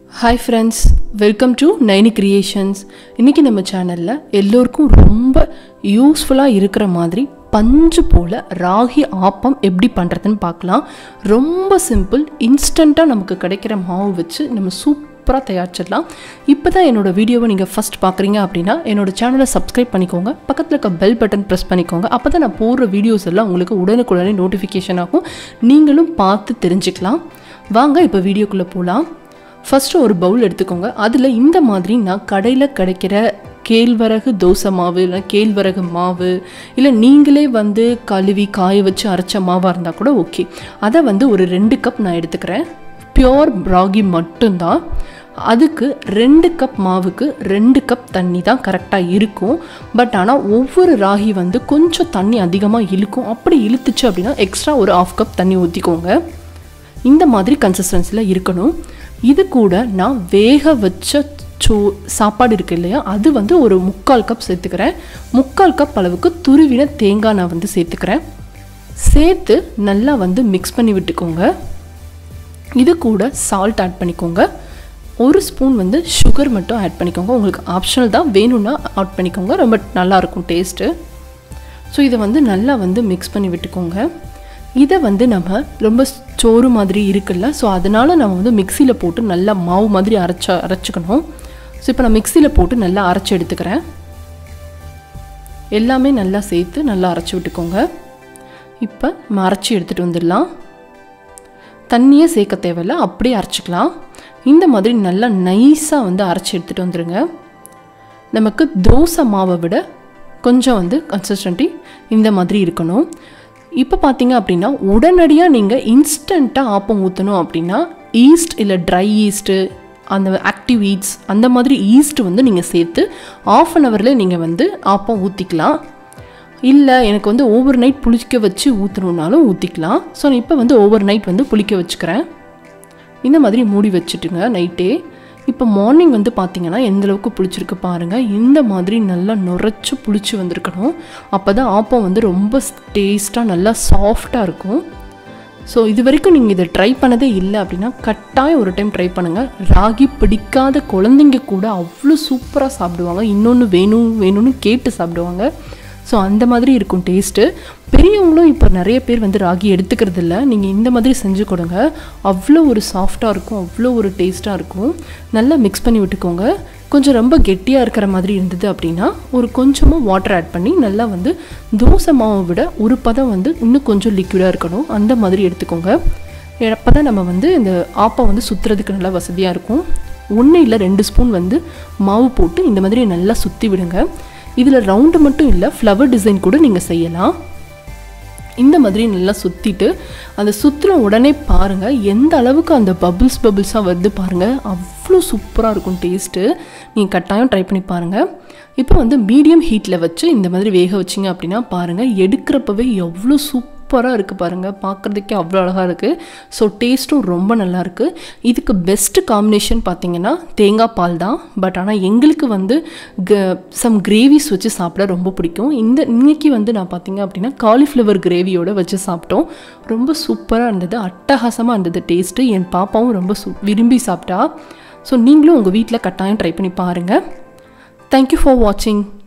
hi friends welcome to Naini creations இன்றைக்கி நம்ம சேனலில் எல்லோருக்கும் ரொம்ப யூஸ்ஃபுல்லாக இருக்கிற மாதிரி பஞ்சு போல் ராகி ஆப்பம் எப்படி பண்ணுறதுன்னு பார்க்கலாம் ரொம்ப சிம்பிள் இன்ஸ்டண்ட்டாக நமக்கு கிடைக்கிற மாவு வச்சு நம்ம சூப்பராக தயாரிச்சிடலாம் இப்போ தான் என்னோடய வீடியோவை நீங்கள் ஃபஸ்ட் பார்க்குறீங்க அப்படின்னா என்னோட சேனலை சப்ஸ்கிரைப் பண்ணிக்கோங்க பக்கத்தில் இருக்க பெல் பட்டன் ப்ரெஸ் பண்ணிக்கோங்க அப்போ தான் நான் போடுற வீடியோஸ் எல்லாம் உங்களுக்கு உடனுக்குடனே நோட்டிஃபிகேஷன் ஆகும் நீங்களும் பார்த்து தெரிஞ்சுக்கலாம் வாங்க இப்போ வீடியோக்குள்ளே போகலாம் ஃபஸ்ட்டு ஒரு பவுல் எடுத்துக்கோங்க அதில் இந்த மாதிரி நான் கடையில் கிடைக்கிற கேழ்வரகு தோசை மாவு இல்லை கேழ்வரகு மாவு இல்லை நீங்களே வந்து கழுவி காய வச்சு அரைச்ச மாவாக இருந்தால் கூட ஓகே அதை வந்து ஒரு ரெண்டு கப் நான் எடுத்துக்கிறேன் பியோர் ராகி மட்டும்தான் அதுக்கு ரெண்டு கப் மாவுக்கு ரெண்டு கப் தண்ணி தான் கரெக்டாக இருக்கும் பட் ஆனால் ஒவ்வொரு ராகி வந்து கொஞ்சம் தண்ணி அதிகமாக இழுக்கும் அப்படி இழுத்துச்சு அப்படின்னா எக்ஸ்ட்ரா ஒரு ஆஃப் கப் தண்ணி ஊற்றிக்கோங்க இந்த மாதிரி கன்சிஸ்டன்சியில் இருக்கணும் இது கூட நான் வேக வச்ச சோ சாப்பாடு இருக்கு இல்லையா அது வந்து ஒரு முக்கால் கப் சேர்த்துக்கிறேன் முக்கால் கப் அளவுக்கு துருவின தேங்காய் நான் வந்து சேர்த்துக்கிறேன் சேர்த்து நல்லா வந்து மிக்ஸ் பண்ணி விட்டுக்கோங்க இது கூட சால்ட் ஆட் பண்ணிக்கோங்க ஒரு ஸ்பூன் வந்து சுகர் மட்டும் ஆட் பண்ணிக்கோங்க உங்களுக்கு ஆப்ஷனல் தான் வேணும்னா ஆட் பண்ணிக்கோங்க ரொம்ப நல்லாயிருக்கும் டேஸ்ட்டு ஸோ இதை வந்து நல்லா வந்து மிக்ஸ் பண்ணி விட்டுக்கோங்க இதை வந்து நம்ம ரொம்ப சோறு மாதிரி இருக்குல்ல ஸோ அதனால் நம்ம வந்து மிக்சியில் போட்டு நல்லா மாவு மாதிரி அரைச்ச அரைச்சிக்கணும் ஸோ இப்போ நான் மிக்சியில் போட்டு நல்லா அரைச்சி எடுத்துக்கிறேன் எல்லாமே நல்லா சேர்த்து நல்லா அரைச்சி விட்டுக்கோங்க இப்போ நம்ம அரைச்சி எடுத்துகிட்டு வந்துடலாம் தண்ணியே சேர்க்க தேவையில்ல அப்படியே அரைச்சிக்கலாம் இந்த மாதிரி நல்லா நைஸாக வந்து அரைச்சி எடுத்துகிட்டு வந்துடுங்க நமக்கு தோசை மாவை விட கொஞ்சம் வந்து கன்சிஸ்டன்ட்டி இந்த மாதிரி இருக்கணும் இப்போ பார்த்தீங்க அப்படின்னா உடனடியாக நீங்கள் இன்ஸ்டண்ட்டாக ஆப்பம் ஊற்றணும் அப்படின்னா ஈஸ்ட் இல்லை ட்ரை ஈஸ்ட்டு அந்த ஆக்டிவ் ஈட்ஸ் அந்த மாதிரி ஈஸ்ட் வந்து நீங்கள் சேர்த்து ஆஃப் அன் ஹவரில் நீங்கள் வந்து ஆப்பம் ஊற்றிக்கலாம் இல்லை எனக்கு வந்து ஓவர் நைட் புளிக்க வச்சு ஊற்றணுன்னாலும் ஊற்றிக்கலாம் ஸோ நான் இப்போ வந்து ஓவர் நைட் வந்து புளிக்க வச்சுக்கிறேன் இந்த மாதிரி மூடி வச்சுட்டுங்க நைட்டே இப்போ மார்னிங் வந்து பார்த்தீங்கன்னா எந்த அளவுக்கு புளிச்சிருக்கு பாருங்கள் இந்த மாதிரி நல்லா நுரைச்சி புளிச்சு வந்திருக்கணும் அப்போ தான் ஆப்பம் வந்து ரொம்ப டேஸ்ட்டாக நல்லா சாஃப்டாக இருக்கும் ஸோ இது வரைக்கும் நீங்கள் இதை ட்ரை பண்ணதே இல்லை அப்படின்னா கட்டாயம் ஒரு டைம் ட்ரை பண்ணுங்கள் ராகி பிடிக்காத குழந்தைங்க கூட அவ்வளோ சூப்பராக சாப்பிடுவாங்க இன்னொன்று வேணும் வேணும்னு கேட்டு சாப்பிடுவாங்க ஸோ அந்த மாதிரி இருக்கும் டேஸ்ட்டு பெரியவங்களும் இப்போ நிறைய பேர் வந்து ராகி எடுத்துக்கிறது இல்லை நீங்கள் இந்த மாதிரி செஞ்சு கொடுங்க அவ்வளோ ஒரு சாஃப்டாக இருக்கும் அவ்வளோ ஒரு டேஸ்ட்டாக இருக்கும் நல்லா மிக்ஸ் பண்ணி விட்டுக்கோங்க கொஞ்சம் ரொம்ப கெட்டியாக இருக்கிற மாதிரி இருந்தது அப்படின்னா ஒரு கொஞ்சமாக வாட்டர் ஆட் பண்ணி நல்லா வந்து தோசை மாவை விட ஒரு பதம் வந்து இன்னும் கொஞ்சம் லிக்விடாக இருக்கணும் அந்த மாதிரி எடுத்துக்கோங்க அப்போ தான் நம்ம வந்து இந்த ஆப்பம் வந்து சுற்றுறதுக்கு நல்லா வசதியாக இருக்கும் ஒன்று இல்லை ரெண்டு ஸ்பூன் வந்து மாவு போட்டு இந்த மாதிரி நல்லா சுற்றி விடுங்க இதில் ரவுண்டு மட்டும் இல்லை ஃப்ளவர் டிசைன் கூட நீங்கள் செய்யலாம் இந்த மாதிரி நல்லா சுற்றிட்டு அந்த சுற்றுன உடனே பாருங்கள் எந்த அளவுக்கு அந்த பபுள்ஸ் பபுள்ஸாக வருது பாருங்கள் அவ்வளோ சூப்பராக இருக்கும் டேஸ்ட்டு நீங்கள் கட்டாயம் ட்ரை பண்ணி பாருங்கள் இப்போ வந்து மீடியம் ஹீட்டில் வச்சு இந்த மாதிரி வேக வச்சிங்க அப்படின்னா பாருங்கள் எடுக்கிறப்பவே எவ்வளோ சூப் சூப்பராக இருக்குது பாருங்கள் பார்க்குறதுக்கே அவ்வளோ அழகாக இருக்குது ஸோ டேஸ்ட்டும் ரொம்ப நல்லாயிருக்கு இதுக்கு பெஸ்ட்டு காம்பினேஷன் பார்த்திங்கன்னா தேங்காய் பால் தான் பட் ஆனால் எங்களுக்கு வந்து க சம் கிரேவிஸ் வச்சு சாப்பிட ரொம்ப பிடிக்கும் இந்த இன்றைக்கி வந்து நான் பார்த்திங்க அப்படின்னா காலிஃப்ளவர் கிரேவியோடு வச்சு சாப்பிட்டோம் ரொம்ப சூப்பராக இருந்தது அட்டகாசமாக இருந்தது டேஸ்ட்டு என் பாப்பாவும் ரொம்ப சூ விரும்பி சாப்பிட்டா ஸோ நீங்களும் உங்கள் வீட்டில் கட்டாயம் ட்ரை பண்ணி பாருங்கள் தேங்க்யூ ஃபார் வாட்சிங்